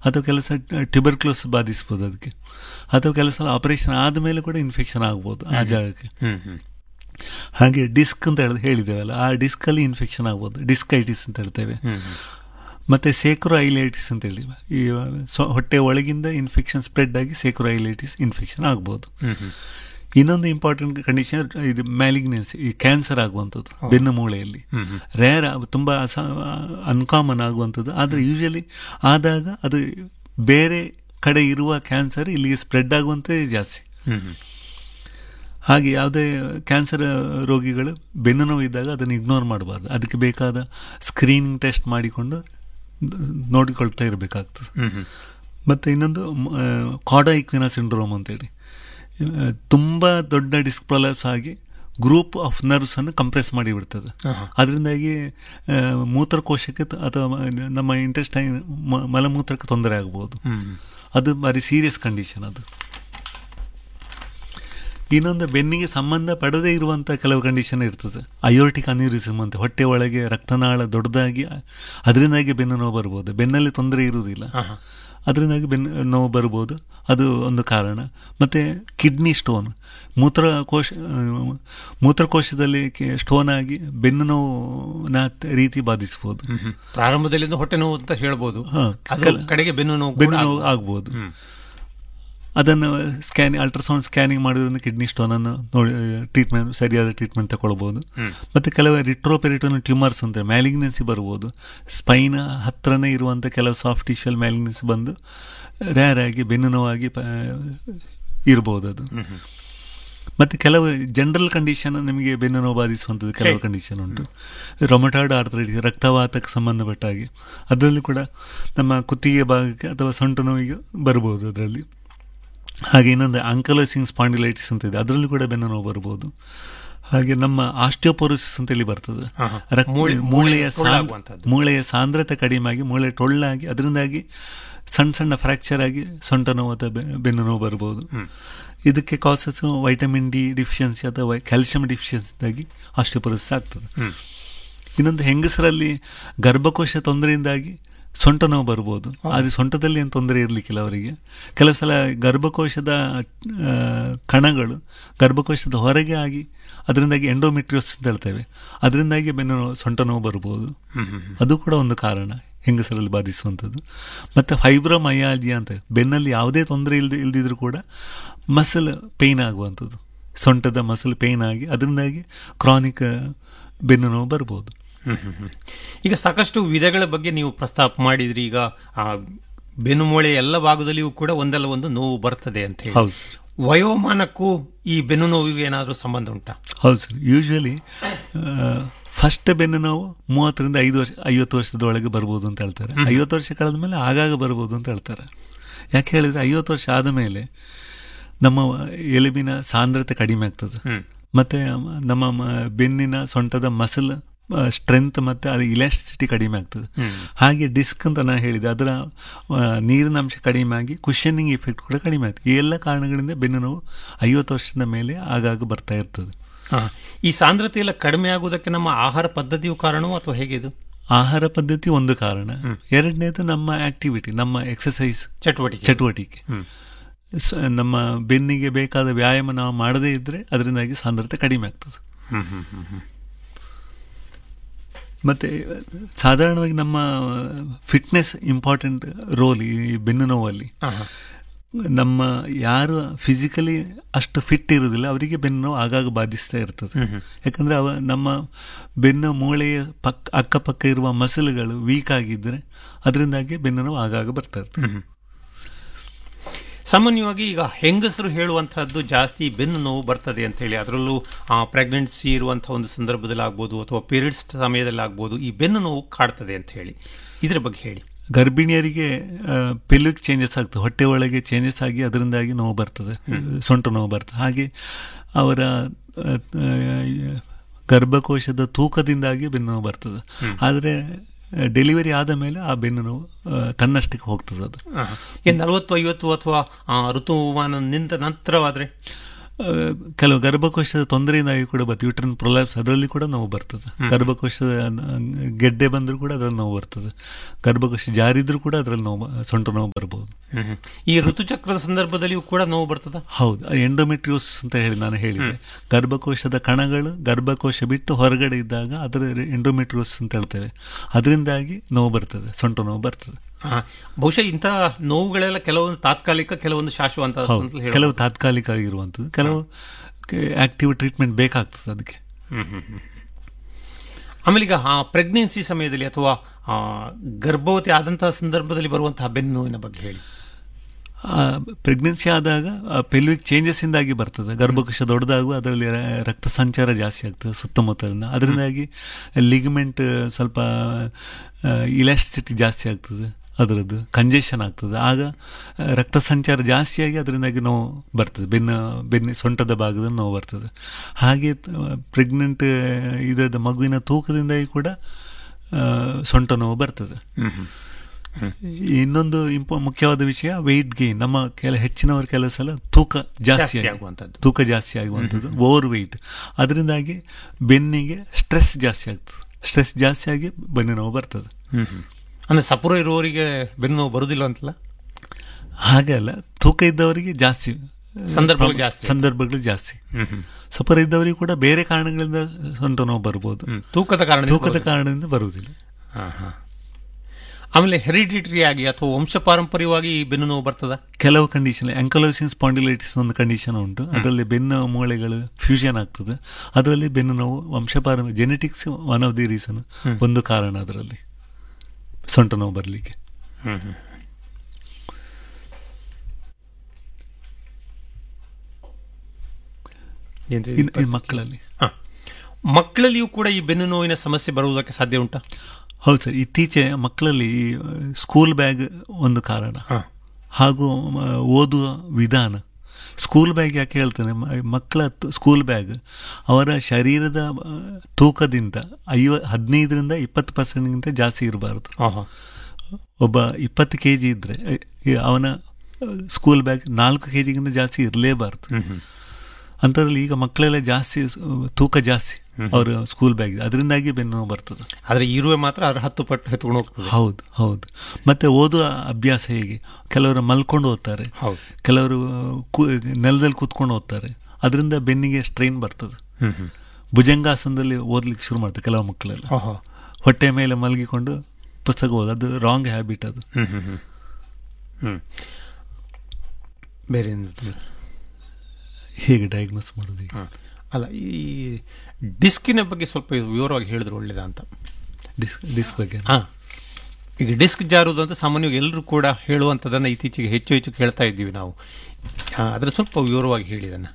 ಅಥವಾ ಕೆಲಸ ಟ್ಯೂಬರ್ಕ್ಲೋಸ್ ಬಾಧಿಸ್ಬೋದು ಅದಕ್ಕೆ ಅಥವಾ ಕೆಲಸ ಆಪರೇಷನ್ ಆದಮೇಲೆ ಕೂಡ ಇನ್ಫೆಕ್ಷನ್ ಆಗ್ಬೋದು ಆ ಜಾಗಕ್ಕೆ ಹ್ಮ್ ಹ್ಮ್ ಹಾಗೆ ಡಿಸ್ಕ್ ಅಂತ ಹೇಳಿ ಹೇಳಿದ್ದೇವಲ್ಲ ಆ ಡಿಸ್ಕಲ್ಲಿ ಇನ್ಫೆಕ್ಷನ್ ಆಗ್ಬೋದು ಡಿಸ್ಕೈಟಿಸ್ ಅಂತ ಹೇಳ್ತೇವೆ ಹ್ಮ್ ಹ್ಮ್ ಮತ್ತು ಸೇಕ್ರೋ ಐಲೈಟಿಸ್ ಅಂತ ಹೇಳಿ ಈ ಸೊ ಹೊಟ್ಟೆ ಒಳಗಿಂದ ಇನ್ಫೆಕ್ಷನ್ ಸ್ಪ್ರೆಡ್ ಆಗಿ ಸೇಕ್ರೋ ಐಲೈಟಿಸ್ ಇನ್ಫೆಕ್ಷನ್ ಆಗ್ಬೋದು ಹ್ಮ್ ಹ್ಮ್ ಇನ್ನೊಂದು ಇಂಪಾರ್ಟೆಂಟ್ ಕಂಡೀಷನ್ ಇದು ಮ್ಯಾಲಿಗ್ನೆನ್ಸಿ ಈ ಕ್ಯಾನ್ಸರ್ ಆಗುವಂಥದ್ದು ಬೆನ್ನು ಮೂಳೆಯಲ್ಲಿ ಹ್ಮ್ ಹ್ಮ್ ರೇರ್ ತುಂಬ ಅಸ ಅನ್ಕಾಮನ್ ಆಗುವಂಥದ್ದು ಆದರೆ ಯೂಶಲಿ ಆದಾಗ ಅದು ಬೇರೆ ಕಡೆ ಇರುವ ಕ್ಯಾನ್ಸರ್ ಇಲ್ಲಿಗೆ ಸ್ಪ್ರೆಡ್ ಆಗುವಂಥದ್ದೇ ಜಾಸ್ತಿ ಹ್ಮ್ ಹ್ಮ್ ಹಾಗೆ ಯಾವುದೇ ಕ್ಯಾನ್ಸರ್ ರೋಗಿಗಳು ಬೆನ್ನು ನೋವು ಇದ್ದಾಗ ಅದನ್ನು ಇಗ್ನೋರ್ ಮಾಡಬಾರ್ದು ಅದಕ್ಕೆ ಬೇಕಾದ ಸ್ಕ್ರೀನಿಂಗ್ ಟೆಸ್ಟ್ ಮಾಡಿಕೊಂಡು ನೋಡಿಕೊಳ್ತಾ ಇರಬೇಕಾಗ್ತದೆ ಹ್ಮ್ ಹ್ಮ್ ಮತ್ತು ಇನ್ನೊಂದು ಕಾಡ ಇಕ್ವಿನಾ ಸಿಂಡ್ರೋಮ್ ಅಂತೇಳಿ ತುಂಬ ದೊಡ್ಡ ಡಿಸ್ಕ್ ಪ್ರೊಲಾಪ್ಸ್ ಆಗಿ ಗ್ರೂಪ್ ಆಫ್ ನರ್ವ್ಸ್ ಅನ್ನು ಕಂಪ್ರೆಸ್ ಮಾಡಿಬಿಡ್ತದೆ ಆಹಾ. ಅದರಿಂದಾಗಿ ಆ, ಮೂತ್ರಕೋಶಕ್ಕೆ ತ- ಅಥವಾ ಮ- ನಮ್ಮ ಇಂಟೆಸ್ಟೈನ್ ಮಲಮೂತ್ರಕ್ಕೆ ತೊಂದರೆ ಆಗ್ಬೋದು ಹ್ಮ್ ಅದು ಭಾರಿ ಸೀರಿಯಸ್ ಕಂಡೀಷನ್ ಅದು ಇನ್ನೊಂದು ಬೆನ್ನಿಗೆ ಸಂಬಂಧ ಪಡದೇ ಇರುವಂಥ ಕೆಲವು ಕಂಡೀಷನ್ ಇರ್ತದೆ ಅಯೋಟಿಕ್ ಅನ್ಯೂರಿಸಮ್ ಅಂತ ಹೊಟ್ಟೆ ಒಳಗೆ ರಕ್ತನಾಳ ದೊಡ್ಡದಾಗಿ ಅದರಿಂದಾಗಿ ಬೆನ್ನು ನೋವು ಬರ್ಬೋದು ಬೆನ್ನಲ್ಲಿ ತೊಂದರೆ ಇರುವುದಿಲ್ಲ ಆಹಾ. ಅದರಿಂದಾಗಿ ಬೆನ್ನು ನೋವು ಬರ್ಬೋದು ಅದು ಒಂದು ಕಾರಣ ಮತ್ತು ಕಿಡ್ನಿ ಸ್ಟೋನ್ ಮೂತ್ರಕೋಶ ಆ, ಮೂತ್ರಕೋಶದಲ್ಲಿ ಕೆ- ಸ್ಟೋನ್ ಆಗಿ ಬೆನ್ನು ನೋವಿನ ರೀತಿ ಬಾಧಿಸ್ಬೋದು ಹ್ಮ್ ಹ್ಮ್. ಪ್ರಾರಂಭದಲ್ಲಿಂದ ಹೊಟ್ಟೆ ನೋವು ಅಂತ ಹೇಳ್ಬೋದು ಹಾ, ಅದು ಕೆಲ- ಕಡೆಗೆ ಬೆನ್ನು ನೋವು ಬೆನ್ನು ಕೂಡ ನೋವು ಆಗ್ಬೋದು. ಆಗ್ಬೋದು ಹ್ಮ್ ಅದನ್ನು ಸ್ಕ್ಯಾನಿಂಗ್ ಅಲ್ಟ್ರಾಸೌಂಡ್ ಸ್ಕ್ಯಾನಿಂಗ್ ಮಾಡೋದ್ರಿಂದ ಕಿಡ್ನಿ ಸ್ಟೋನನ್ನು ನೋಡಿ ಟ್ರೀಟ್ಮೆಂಟ್ ಸರಿಯಾದ ಟ್ರೀಟ್ಮೆಂಟ್ ತಗೊಳ್ಬೋದು ಹ್ಮ್. ಮತ್ತು ಕೆಲವು ರಿಟ್ರೋಪೆರಿಟೋನ್ ಟ್ಯೂಮರ್ಸ್ ಅಂತ ಮ್ಯಾಲಿಗ್ನೆನ್ಸಿ ಬರ್ಬೋದು ಸ್ಪೈನ್ ಹತ್ರನೇ ಇರುವಂಥ ಕೆಲವು ಸಾಫ್ಟ್ ಟಿಶ್ಯೂಲ್ ಮ್ಯಾಲಿಗ್ನೆನ್ಸಿ ಬಂದು ರ್ಯಾರ್ ಆಗಿ ಬೆನ್ನು ನೋವಾಗಿ ಪ- ಇರ್ಬೋದು ಅದು ಹ್ಮ್ ಹ್ಮ್. ಮತ್ತು ಕೆಲವು ಜನರಲ್ ಕಂಡೀಷನ್ ನಿಮಗೆ ಬೆನ್ನು ನೋವು ಬಾಧಿಸುವಂಥದ್ದು ಕೆಲವು ಹೇಗೆ? ಕಂಡೀಷನ್ ಉಂಟು ರೊಮಟಾಯ್ಡ್ ಆರ್ಥರೈಟಿಸ್ ರಕ್ತವಾತಕ್ಕೆ ಸಂಬಂಧಪಟ್ಟ ಹಾಗೆ ಅದರಲ್ಲಿ ಕೂಡ ನಮ್ಮ ಕುತ್ತಿಗೆ ಭಾಗಕ್ಕೆ ಅಥವಾ ಸೊಂಟ ನೋವಿಗೆ ಬರ್ಬೋದು ಅದರಲ್ಲಿ ಹಾಗೆ ಇನ್ನೊಂದು ಆಂಕಲೋಸಿಂಗ್ ಸ್ಪಾಂಡಿಲೈಟಿಸ್ ಅಂತ ಇದೆ ಅದರಲ್ಲಿ ಕೂಡ ಬೆನ್ನು ನೋವು ಬರ್ಬೋದು ಹಾಗೆ ನಮ್ಮ ಆಸ್ಟಿಯೋಪೋರೋಸಿಸ್ ಅಂತೇಳಿ ಬರ್ತದೆ ಹಾ, ಹಾ. ರಕ್ತ- ಮೂಳೆ- ಮೂಳೆಯ ಮೂಳೆ ಸಾಂದ್- ಟೊಳ್ಳಾಗುವಂಥದ್ದು. ಮೂಳೆಯ ಸಾಂದ್ರತೆ ಕಡಿಮೆ ಆಗಿ ಮೂಳೆ ಟೊಳ್ಳಾಗಿ ಅದರಿಂದಾಗಿ ಸಣ್ಣ ಸಣ್ಣ ಫ್ರ್ಯಾಕ್ಚರ್ ಆಗಿ ಸೊಂಟ ನೋವು ಅಥವಾ ಬೆ- ಬೆನ್ನು ನೋವು ಬರ್ಬೋದು ಹ್ಮ್. ಇದಕ್ಕೆ ಕಾಸಸ್ ವೈಟಮಿನ್ ಡಿ ಡಿಫಿಷಿಯನ್ಸಿ ಅಥವಾ ಕ್ಯಾಲ್ಸಿಯಂ ಡಿಫಿಷಿಯನ್ಸಿಯಾಗಿ ಆಸ್ಟಿಯೋಪೊರೋಸಿಸ್ ಆಗ್ತದೆ ಹ್ಮ್. ಇನ್ನೊಂದು ಹೆಂಗಸರಲ್ಲಿ ಗರ್ಭಕೋಶ ತೊಂದರೆಯಿಂದಾಗಿ ಸೊಂಟ ನೋವು ಬರ್ಬೋದು ಆದರೆ ಸೊಂಟದಲ್ಲಿ ಏನು ತೊಂದರೆ ಇರಲಿಕ್ಕಿಲ್ಲ ಅವರಿಗೆ ಕೆಲವು ಸಲ ಗರ್ಭಕೋಶದ ಆ, ಕಣಗಳು ಗರ್ಭಕೋಶದ ಹೊರಗೆ ಆಗಿ ಅದರಿಂದಾಗಿ ಎಂಡೋಮೆಟ್ರಿಯೋಸ್ ಅಂತ ಹೇಳ್ತೇವೆ ಅದರಿಂದಾಗಿ ಬೆನ್ನು ನೋವು ಸೊಂಟ ನೋವು ಬರ್ಬೋದು ಹ್ಮ್ ಹ್ಮ್ ಹ್ಮ್. ಅದು ಕೂಡ ಒಂದು ಕಾರಣ ಹೆಂಗಸರಲ್ಲಿ ಬಾಧಿಸುವಂಥದ್ದು ಮತ್ತು ಫೈಬ್ರೋಮಯಾಲ್ಜಿಯಾ ಅಂತ ಬೆನ್ನಲ್ಲಿ ಯಾವುದೇ ತೊಂದರೆ ಇಲ್ಲದೆ ಇಲ್ದಿದ್ರೂ ಕೂಡ ಮಸಲ್ ಪೇಯ್ನ್ ಆಗುವಂಥದ್ದು ಸೊಂಟದ ಮಸಲ್ ಪೇಯ್ನ್ ಆಗಿ ಅದರಿಂದಾಗಿ ಕ್ರಾನಿಕ್ ಬೆನ್ನು ನೋವು ಬರ್ಬೋದು ಹ್ಮ್ ಹ್ಮ್ ಹ್ಮ್. ಈಗ ಸಾಕಷ್ಟು ವಿಧಗಳ ಬಗ್ಗೆ ನೀವು ಪ್ರಸ್ತಾಪ ಮಾಡಿದ್ರಿ ಈಗ ಆ ಬೆನ್ನು ಮೂಳೆ ಎಲ್ಲ ಭಾಗದಲ್ಲಿಯೂ ಕೂಡ ಒಂದಲ್ಲ ಒಂದು ನೋವು ಬರ್ತದೆ ಅಂತ ಹೇಳಿ ಹೌದು ಸರ್ ವಯೋಮಾನಕ್ಕೂ ಈ ಬೆನ್ನು ನೋವಿಗೆ ಏನಾದರೂ ಸಂಬಂಧ ಉಂಟಾ ಹೌದು ಸರ್ ಯೂಶ್ವಲಿ ಫಸ್ಟ್ ಬೆನ್ನು ನೋವು ಮೂವತ್ತರಿಂದ ಐದು ವರ್ಷ ಐವತ್ತು ವರ್ಷದ ಒಳಗೆ ಬರ್ಬೋದು ಅಂತ ಹೇಳ್ತಾರೆ ಐವತ್ತು ವರ್ಷ ಕಳೆದ ಮೇಲೆ ಆಗಾಗ ಬರ್ಬೋದು ಅಂತ ಹೇಳ್ತಾರೆ ಯಾಕೆ ಹೇಳಿದರೆ ಐವತ್ತು ವರ್ಷ ಆದ ಮೇಲೆ ನಮ್ಮ ಎಲುಬಿನ ಸಾಂದ್ರತೆ ಕಡಿಮೆ ಆಗ್ತದೆ ಹ್ಮ್ ಮತ್ತು ನಮ್ಮ ಮ- ಬೆನ್ನಿನ ಸೊಂಟದ ಮಸಲ್ ಸ್ಟ್ರೆಂತ್ ಮತ್ತು ಅದು ಇಲಾಸ್ಟಿಸಿಟಿ ಕಡಿಮೆ ಆಗ್ತದೆ ಹ್ಮ್. ಹಾಗೆ ಡಿಸ್ಕ್ ಅಂತ ನಾನು ಹೇಳಿದೆ ಅದರ ಆ, ನೀರಿನ ಅಂಶ ಕಡಿಮೆ ಆಗಿ ಕುಷನಿಂಗ್ ಇಫೆಕ್ಟ್ ಕೂಡ ಕಡಿಮೆ ಆಗ್ತದೆ ಈ ಎಲ್ಲ ಕಾರಣಗಳಿಂದ ಬೆನ್ನು ನೋವು ಐವತ್ತು ವರ್ಷದ ಮೇಲೆ ಆಗಾಗ ಬರ್ತಾ ಇರ್ತದೆ ಹಾ. ಈ ಸಾಂದ್ರತೆ ಎಲ್ಲ ಕಡಿಮೆ ಆಗುವುದಕ್ಕೆ ನಮ್ಮ ಆಹಾರ ಪದ್ಧತಿಯು ಕಾರಣವೋ ಅಥವಾ ಹೇಗೆ ಇದು ಆಹಾರ ಪದ್ಧತಿ ಒಂದು ಕಾರಣ ಎರಡನೇದು ನಮ್ಮ ಆಕ್ಟಿವಿಟಿ ನಮ್ಮ ಎಕ್ಸಸೈಸ್ ಚಟುವಟಿಕೆ ಚಟುವಟಿಕೆ ಹ್ಮ್. ಸ- ನಮ್ಮ ಬೆನ್ನಿಗೆ ಬೇಕಾದ ವ್ಯಾಯಾಮ ನಾವು ಮಾಡದೇ ಇದ್ದರೆ ಅದರಿಂದಾಗಿ ಸಾಂದ್ರತೆ ಕಡಿಮೆ ಆಗ್ತದೆ ಹ್ಮ್ ಹ್ಮ್ ಹ್ಮ್ ಹ್ಮ್. ಮತ್ತು ಸಾಧಾರಣವಾಗಿ ನಮ್ಮ ಫಿಟ್ನೆಸ್ ಇಂಪಾರ್ಟೆಂಟ್ ರೋಲ್ ಈ ಬೆನ್ನು ನೋವಲ್ಲಿ ಆಹಾ. ನಮ್ಮ ಯಾರು ಫಿಸಿಕಲಿ ಅಷ್ಟು ಫಿಟ್ ಇರುವುದಿಲ್ಲ ಅವರಿಗೆ ಬೆನ್ನು ನೋವು ಆಗಾಗ ಬಾಧಿಸ್ತಾ ಇರ್ತದೆ ಹ್ಮ್ ಹ್ಮ್. ಯಾಕಂದರೆ ಅವ ನಮ್ಮ ಬೆನ್ನು ಮೂಳೆಯ ಪಕ್ಕ ಅಕ್ಕಪಕ್ಕ ಇರುವ ಮಸಲುಗಳು ವೀಕ್ ಆಗಿದ್ದರೆ ಅದರಿಂದಾಗಿ ಬೆನ್ನು ನೋವು ಆಗಾಗ ಬರ್ತಾ ಇರ್ತದೆ ಹ್ಮ್. ಸಾಮಾನ್ಯವಾಗಿ ಈಗ ಹೆಂಗಸರು ಹೇಳುವಂತಹದ್ದು ಜಾಸ್ತಿ ಬೆನ್ನು ನೋವು ಬರ್ತದೆ ಅಂತ ಹೇಳಿ ಅದರಲ್ಲೂ ಪ್ರೆಗ್ನೆನ್ಸಿ ಇರುವಂತಹ ಒಂದು ಸಂದರ್ಭದಲ್ಲಿ ಆಗ್ಬೋದು ಅಥವಾ ಪೀರಿಯಡ್ಸ್ ಸಮಯದಲ್ಲಿ ಆಗ್ಬೋದು ಈ ಬೆನ್ನು ನೋವು ಕಾಡ್ತದೆ ಅಂತ ಹೇಳಿ ಇದರ ಬಗ್ಗೆ ಹೇಳಿ ಗರ್ಭಿಣಿಯರಿಗೆ ಪೆಲ್ವಿಕ್ ಚೇಂಜಸ್ ಆಗ್ತದೆ ಹೊಟ್ಟೆ ಒಳಗೆ ಚೇಂಜಸ್ ಆಗಿ ಅದರಿಂದಾಗಿ ನೋವು ಬರ್ತದೆ ಸೊಂಟ ನೋವು ಬರ್ತದೆ ಹಾಗೆ ಅವರ ಆ, ಆ, ಗರ್ಭಕೋಶದ ತೂಕದಿಂದಾಗಿ ಬೆನ್ನು ನೋವು ಬರ್ತದೆ ಆದರೆ ಡೆಲಿವರಿ ಆದ ಮೇಲೆ ಆ ಬೆನ್ನು ನೋವು ಆ, ತನ್ನಷ್ಟಕ್ಕೆ ಹೋಗ್ತದೆ ಅದು ಆಹಾ. ಏನ್ ನಲವತ್ತು ಐವತ್ತು ಅಥವಾ ಆ, ಋತುಮಾನ ನಿಂತ ನಂತರವಾದ್ರೆ ಆ, ಕೆಲವು ಗರ್ಭಕೋಶದ ತೊಂದರೆಯಿಂದಾಗಿ ಕೂಡ ಬರ್ತದೆ ಯೂಟ್ರನ್ ಪ್ರೊಲ್ಯಾಪ್ಸ್ ಅದರಲ್ಲಿ ಕೂಡ ನೋವು ಬರ್ತದೆ ಗರ್ಭಕೋಶದ ಆ, ಗೆಡ್ಡೆ ಬಂದರೂ ಕೂಡ ಅದರಲ್ಲಿ ನೋವು ಬರ್ತದೆ ಗರ್ಭಕೋಶ ಜಾರಿದ್ರೂ ಕೂಡ ಅದರಲ್ಲಿ ನೋವು ಬ- ಸೊಂಟ ನೋವು ಬರ್ಬೋದು ಈ ಋತುಚಕ್ರದ ಸಂದರ್ಭದಲ್ಲಿಯೂ ಕೂಡ ನೋವು ಬರ್ತದ ಹೌದು ಎಂಡೋಮೆಟ್ರಿಯೋಸ್ ಅಂತ ಹೇಳಿ ನಾನು ಹೇಳಿದೆ ಗರ್ಭಕೋಶದ ಕಣಗಳು ಗರ್ಭಕೋಶ ಬಿಟ್ಟು ಹೊರಗಡೆ ಇದ್ದಾಗ ಅದರ ಎಂಡೋಮೆಟ್ರಿಯೋಸ್ ಅಂತ ಹೇಳ್ತೇವೆ ಅದರಿಂದಾಗಿ ನೋವು ಬರ್ತದೆ ಸೊಂಟ ನೋವು ಬರ್ತದೆ ಹಾ. ಬಹುಶಃ ಇಂಥ ನೋವುಗಳೆಲ್ಲ ಕೆಲವೊಂದು ತಾತ್ಕಾಲಿಕ ಕೆಲವೊಂದು ಶಾಶ್ವತ ಅಂತ ಹೌದು ಹೇಳ್ಬೋದು. ಕೆಲವು ತಾತ್ಕಾಲಿಕ ಆಗಿರುವಂಥದ್ದು ಕೆಲವು ಆಕ್ಟಿವ್ ಟ್ರೀಟ್ಮೆಂಟ್ ಬೇಕಾಗ್ತದೆ ಅದಕ್ಕೆ ಹ್ಮ್, ಹ್ಮ್, ಹ್ಮ್. ಆಮೇಲೆ ಈಗ ಆ ಪ್ರೆಗ್ನೆನ್ಸಿ ಸಮಯದಲ್ಲಿ ಅಥವಾ ಆ, ಗರ್ಭವತಿ ಆದಂತಹ ಸಂದರ್ಭದಲ್ಲಿ ಬರುವಂತಹ ಬೆನ್ನು ನೋವಿನ ಬಗ್ಗೆ ಹೇಳಿ ಪ್ರೆಗ್ನೆನ್ಸಿ ಆದಾಗ ಪೆಲ್ವಿಕ್ ಚೇಂಜಸ್ ಇಂದಾಗಿ ಬರ್ತದೆ ಗರ್ಭಕೋಶ ದೊಡ್ಡದಾಗುವ ಅದರಲ್ಲಿ ರ- ರಕ್ತ ಸಂಚಾರ ಜಾಸ್ತಿ ಆಗ್ತದೆ ಸುತ್ತಮುತ್ತಲಿನ ಅದರಿಂದಾಗಿ ಲಿಗಮೆಂಟ್ ಸ್ವಲ್ಪ ಇಲಾಸ್ಟಿಸಿಟಿ ಜಾಸ್ತಿ ಆಗ್ತದೆ ಅದರದ್ದು ಕಂಜೆಷನ್ ಆಗ್ತದೆ ಆಗ ಆ, ರಕ್ತ ಸಂಚಾರ ಜಾಸ್ತಿಯಾಗಿ ಅದರಿಂದಾಗಿ ನೋವು ಬರ್ತದೆ ಬೆನ್ನು ಬೆನ್ನು ಸೊಂಟದ ಭಾಗದಲ್ಲಿ ನೋವು ಬರ್ತದೆ ಹಾಗೆ ಪ್ರೆಗ್ನೆಂಟ್ ಇದರದ ಮಗುವಿನ ತೂಕದಿಂದಾಗಿ ಕೂಡ ಆ, ಸೊಂಟ ನೋವು ಬರ್ತದೆ ಇನ್ನೊಂದು ಇಂಪ ಮುಖ್ಯವಾದ ವಿಷಯ ವೆಯ್ಟ್ ಗೇನ್ ನಮ್ಮ ಕೆಲ ಹೆಚ್ಚಿನವರ ಕೆಲ ಸಲ ತೂಕ ಜಾಸ್ತಿ ಜಾಸ್ತಿ ಆಗಿ- ಆಗುವಂಥದ್ದು. ತೂಕ ಜಾಸ್ತಿ ಆಗುವಂಥದ್ದು ಓವರ್ ವೆಯ್ಟ್ ಅದರಿಂದಾಗಿ ಬೆನ್ನಿಗೆ ಸ್ಟ್ರೆಸ್ ಜಾಸ್ತಿ ಆಗ್ತದೆ ಸ್ಟ್ರೆಸ್ ಜಾಸ್ತಿ ಆಗಿ ಬೆನ್ನು ನೋವು ಬರ್ತದೆ ಅಂದ್ರೆ ಸಪುರ ಇರುವವರಿಗೆ ಬೆನ್ನು ನೋವು ಬರುವುದಿಲ್ಲ ಅಂತಲ್ಲ ಹಾಗೆ ಅಲ್ಲ ತೂಕ ಇದ್ದವರಿಗೆ ಜಾಸ್ತಿ ಸಂದರ್ಭಗಳು ಜಾಸ್ತಿ. ಸಂದರ್ಭಗಳು ಜಾಸ್ತಿ ಸಪರ ಇದ್ದವರಿಗೆ ಕೂಡ ಬೇರೆ ಕಾರಣಗಳಿಂದ ಸೊಂಟ ನೋವು ಬರ್ಬೋದು ಹ್ಮ್. ತೂಕದ ಕಾರಣ ತೂಕದ ಕಾರಣದಿಂದ ಬರುವುದಿಲ್ಲ ಆಮೇಲೆ ಹೆರಿಡಿಟರಿ ಆಗಿ ಅಥವಾ ವಂಶ ಪಾರಂಪರ್ಯವಾಗಿ ಈ ಬೆನ್ನು ನೋವು ಬರ್ತದ ಕೆಲವು ಕಂಡೀಷನ್ ಆಂಕಲೋಸಿನ್ ಸ್ಪಾಂಡಿಲೈಟಿಸ್ ಒಂದು ಕಂಡೀಷನ್ ಉಂಟು ಅದರಲ್ಲಿ ಬೆನ್ನು ಮೂಳೆಗಳು ಫ್ಯೂಷನ್ ಆಗ್ತದೆ ಅದರಲ್ಲಿ ಬೆನ್ನು ನೋವು ವಂಶಪಾರ genetics one of the reason ಒಂದು ಕಾರಣ ಅದರಲ್ಲಿ ಸೊಂಟ ನೋವು ಬರಲಿಕ್ಕೆ ಇನ್ನು ಮಕ್ಕಳಲ್ಲಿ ಹ. ಮಕ್ಕಳಲ್ಲಿಯೂ ಕೂಡ ಈ ಬೆನ್ನು ನೋವಿನ ಸಮಸ್ಯೆ ಬರುವುದಕ್ಕೆ ಸಾಧ್ಯ ಉಂಟಾ ಹೌದು ಸರ್ ಇತ್ತೀಚೆ ಮಕ್ಕಳಲ್ಲಿ ಸ್ಕೂಲ್ ಬ್ಯಾಗ್ ಒಂದು ಕಾರಣ ಹ. ಹಾಗೂ ಮ, ಓದುವ ವಿಧಾನ ಸ್ಕೂಲ್ ಬ್ಯಾಗ್ ಯಾಕೆ ಹೇಳ್ತೇನೆ ಮ- ಮಕ್ಕಳ ತು- ಸ್ಕೂಲ್ ಬ್ಯಾಗ್ ಅವರ ಶರೀರದ ಆ, ತೂಕದಿಂದ ಐವ ಹದಿನೈದರಿಂದ ಇಪ್ಪತ್ತು ಪರ್ಸೆಂಟ್ಗಿಂತ ಜಾಸ್ತಿ ಇರಬಾರ್ದು ಆಹಾ. ಒಬ್ಬ ಇಪ್ಪತ್ತು ಕೆ ಜಿ ಇದ್ದರೆ ಅವನ ಆ, ಸ್ಕೂಲ್ ಬ್ಯಾಗ್ ನಾಲ್ಕು ಕೆ ಜಿಗಿಂತ ಜಾಸ್ತಿ ಇರಲೇಬಾರ್ದು ಹ್ಮ್, ಹ್ಮ್. ಅಂಥದ್ರಲ್ಲಿ ಈಗ ಮಕ್ಕಳೆಲ್ಲ ಜಾಸ್ತಿ ಸ್- ತೂಕ ಜಾಸ್ತಿ ಅವರ ಸ್ಕೂಲ್ ಬ್ಯಾಗ್ ಅದರಿಂದಾಗಿ ಬೆನ್ನು ನೋವು ಬರ್ತದೆ ಆದ್ರೆ ಇರುವೆ ಮಾತ್ರ ಅದ್ರ ಹತ್ತು ಪಟ್ಟು ಎತ್ಕೊಂಡು ಹೋಗ್ತದೆ ಹೌದು ಹೌದು ಮತ್ತೆ ಓದುವ ಅಭ್ಯಾಸ ಹೇಗೆ ಕೆಲವರು ಮಲ್ಕೊಂಡು ಓದ್ತಾರೆ ಹೌದು ಕೆಲವರು ಕು- ನೆಲದಲ್ಲಿ ಕೂತ್ಕೊಂಡು ಓದ್ತಾರೆ ಅದರಿಂದ ಬೆನ್ನಿಗೆ ಸ್ಟ್ರೈನ್ ಬರ್ತದೆ ಹ್ಮ್ ಹ್ಮ್ ಭುಜಂಗಾಸನದಲ್ಲಿ ಓದ್ಲಿಕ್ಕೆ ಶುರು ಮಾಡ್ತಾರೆ ಕೆಲವು ಮಕ್ಕಳೆಲ್ಲ ಆಹಾ. ಹೊಟ್ಟೆ ಮೇಲೆ ಮಲಗಿಕೊಂಡು ಪುಸ್ತಕ ಓದು ಅದು ರಾಂಗ್ ಹ್ಯಾಬಿಟ್ ಅದು ಹ್ಮ್ ಹ್ಮ್ ಹ್ಮ್ ಹ್ಮ್ ಬೇರೆ ಏನು ಇರ್ತದೆ? ಹೇಗೆ ಡಯಾಗ್ನೋಸ್ ಮಾಡೋದು ಈಗ ಹ. ಅಲ್ಲ ಈ ಡಿಸ್ಕಿನ ಬಗ್ಗೆ ಸ್ವಲ್ಪ ವಿವರವಾಗಿ ಹೇಳಿದ್ರೆ ಒಳ್ಳೇದ ಅಂತ ಡಿಸ್ ಡಿಸ್ ಬಗ್ಗೆ ಹಾ ಈಗ ಡಿಸ್ಕ್ ಜಾರುವುದು ಅಂತ ಸಾಮಾನ್ಯವಾಗಿ ಎಲ್ಲರೂ ಕೂಡ ಹೇಳುವಂಥದ್ದನ್ನು ಇತ್ತೀಚೆಗೆ ಹೆಚ್ಚು ಹೆಚ್ಚು ಕೇಳ್ತಾ ಇದ್ದೀವಿ ನಾವು ಆ, ಅದರ ಸ್ವಲ್ಪ ವಿವರವಾಗಿ ಹೇಳಿದನ್ನ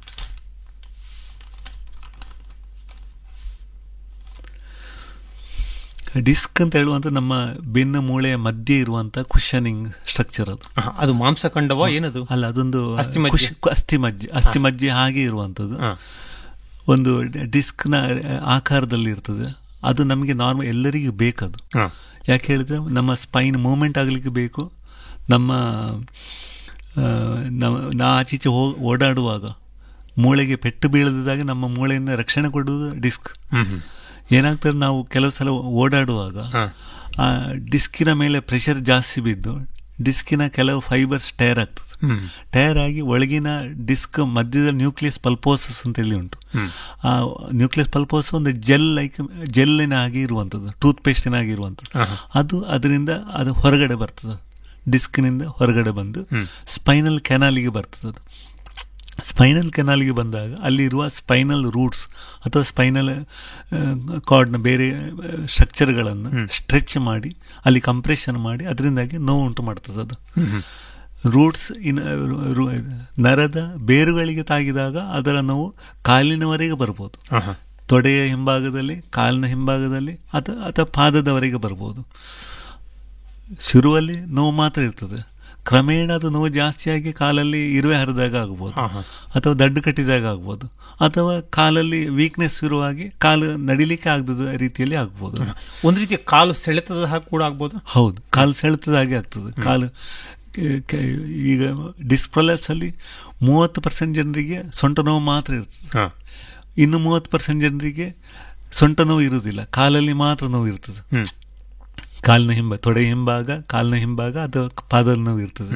ಡಿಸ್ಕ್ ಅಂತ ಹೇಳುವಂತ ನಮ್ಮ ಬೆನ್ನು ಮೂಳೆಯ ಮಧ್ಯೆ ಇರುವಂತ ಕುಶನಿಂಗ್ ಸ್ಟ್ರಕ್ಚರ್ ಅದು ಆಹಾ, ಅದು ಮಾಂಸಖಂಡವ ಏನದು ಅಲ್ಲ ಅದೊಂದು ಅಸ್ಥಿಮಜ್ಜೆ? ಕುಶ್- ಕು- ಅಸ್ಥಿಮಜ್ಜೆ ಅಸ್ಥಿಮಜ್ಜೆ ಹಾಗೆ ಇರುವಂಥದ್ದು ಹಾ. ಒಂದು ಡಿಸ್ಕ್ನ ಆಕಾರದಲ್ಲಿ ಇರ್ತದೆ ಅದು ನಮಗೆ ನಾರ್ಮಲ್ ಎಲ್ಲರಿಗೂ ಬೇಕದು ಹಾ. ಯಾಕೆ ಹೇಳಿದ್ರೆ ನಮ್ಮ ಸ್ಪೈನ್ ಮೂವ್ಮೆಂಟ್ ಆಗಲಿಕ್ಕೆ ಬೇಕು ನಮ್ಮ ಆ, ನಮ್ಮ ನಾ ಆಚೀಚೆ ಹೋ ಓಡಾಡುವಾಗ ಮೂಳೆಗೆ ಪೆಟ್ಟು ಬೀಳದಿದ್ದಾಗ ನಮ್ಮ ಮೂಳೆಯಿಂದ ರಕ್ಷಣೆ ಕೊಡುವುದು ಡಿಸ್ಕ್ ಹ್ಮ್ ಹ್ಮ್. ಏನಾಗ್ತದೆ ನಾವು ಕೆಲವು ಸಲ ಓಡಾಡುವಾಗ ಹಾ. ಆ ಡಿಸ್ಕಿನ ಮೇಲೆ ಪ್ರೆಷರ್ ಜಾಸ್ತಿ ಬಿದ್ದು ಡಿಸ್ಕಿನ ಕೆಲವು ಫೈಬರ್ಸ್ ಟೈರ್ ಆಗ್ತದೆ ಹ್ಮ್. ಟೈರ್ ಆಗಿ ಒಳಗಿನ ಡಿಸ್ಕ್ ಮಧ್ಯದಲ್ಲಿ ನ್ಯೂಕ್ಲಿಯಸ್ ಪಲ್ಪೋಸಸ್ ಅಂತೇಳಿ ಉಂಟು ಹ್ಮ್. ಆ ನ್ಯೂಕ್ಲಿಯಸ್ ಪಲ್ಪೋಸ್ ಒಂದು ಜೆಲ್ ಲೈಕ್ ಜೆಲ್ಲಿನ ಹಾಗೆ ಇರುವಂಥದ್ದು ಟೂತ್ ಪೇಸ್ಟಿನ ಹಾಗೆ ಇರುವಂಥದ್ದು ಆಹಾ. ಅದು ಅದರಿಂದ ಅದು ಹೊರಗಡೆ ಬರ್ತದೆ ಡಿಸ್ಕ್ನಿಂದ ಹೊರಗಡೆ ಬಂದು ಸ್ಪೈನಲ್ ಕೆನಾಲಿಗೆ ಬರ್ತದೆ ಅದು ಸ್ಪೈನಲ್ ಕೆನಾಲಿಗೆ ಬಂದಾಗ ಅಲ್ಲಿರುವ ಸ್ಪೈನಲ್ ರೂಟ್ಸ್ ಅಥವಾ ಸ್ಪೈನಲ್ ಕಾರ್ಡ್ನ ಬೇರೆ ಸ್ಟ್ರಕ್ಚರ್ಗಳನ್ನು ಸ್ಟ್ರೆಚ್ ಮಾಡಿ ಅಲ್ಲಿ ಕಂಪ್ರೆಷನ್ ಮಾಡಿ ಅದರಿಂದಾಗಿ ನೋವು ಉಂಟು ಮಾಡ್ತದೆ ಅದು ರೂಟ್ಸ್ ಇನ್ ರು- ನರದ ಬೇರುಗಳಿಗೆ ತಾಗಿದಾಗ ಅದರ ನೋವು ಕಾಲಿನವರೆಗೆ ಬರ್ಬೋದು ಆಹಾ. ತೊಡೆಯ ಹಿಂಭಾಗದಲ್ಲಿ ಕಾಲಿನ ಹಿಂಭಾಗದಲ್ಲಿ ಅಥವಾ ಅಥವಾ ಪಾದದವರೆಗೆ ಬರ್ಬೋದು ಶುರುವಲ್ಲಿ ನೋವು ಮಾತ್ರ ಇರ್ತದೆ ಕ್ರಮೇಣ ಅದು ನೋವು ಜಾಸ್ತಿಯಾಗಿ ಕಾಲಲ್ಲಿ ಇರುವೆ ಹರಿದಾಗ ಆಗ್ಬೋದು ಆಹಾ. ಅಥವಾ ದಡ್ಡು ಕಟ್ಟಿದಾಗ ಆಗ್ಬೋದು ಅಥವಾ ಕಾಲಲ್ಲಿ ವೀಕ್ನೆಸ್ ಶುರುವಾಗಿ ಕಾಲು ನಡಿಲಿಕ್ಕೆ ಆಗದ ರೀತಿಯಲ್ಲಿ ಆಗ್ಬೋದು ಒಂದು ರೀತಿಯ ಕಾಲು ಸೆಳೆತದ ಹಾಗೆ ಕೂಡ ಆಗ್ಬೋದು ಹೌದು ಕಾಲು ಸೆಳೆತದ ಹಾಗೆ ಆಗ್ತದೆ ಕಾಲು ಕೆ- ಕೆ- ಈಗ ಡಿಸ್ಕ್ ಪ್ರೊಲ್ಯಾಪ್ಸ್ ಅಲ್ಲಿ ಮೂವತ್ತು ಪರ್ಸೆಂಟ್ ಜನರಿಗೆ ಸೊಂಟ ನೋವು ಮಾತ್ರ ಇರ್ತದೆ ಹಾ ಇನ್ನು ಮೂವತ್ತು ಪರ್ಸೆಂಟ್ ಜನರಿಗೆ ಸೊಂಟ ನೋವು ಇರುವುದಿಲ್ಲ ಕಾಲಲ್ಲಿ ಮಾತ್ರ ನೋವು ಇರ್ತದೆ ಹ್ಮ್ ಕಾಲಿನ ಹಿಂಬ ತೊಡೆ ಹಿಂಭಾಗ ಕಾಲಿನ ಹಿಂಭಾಗ ಅಥವಾ ಪಾದದ ನೋವು ಇರ್ತದೆ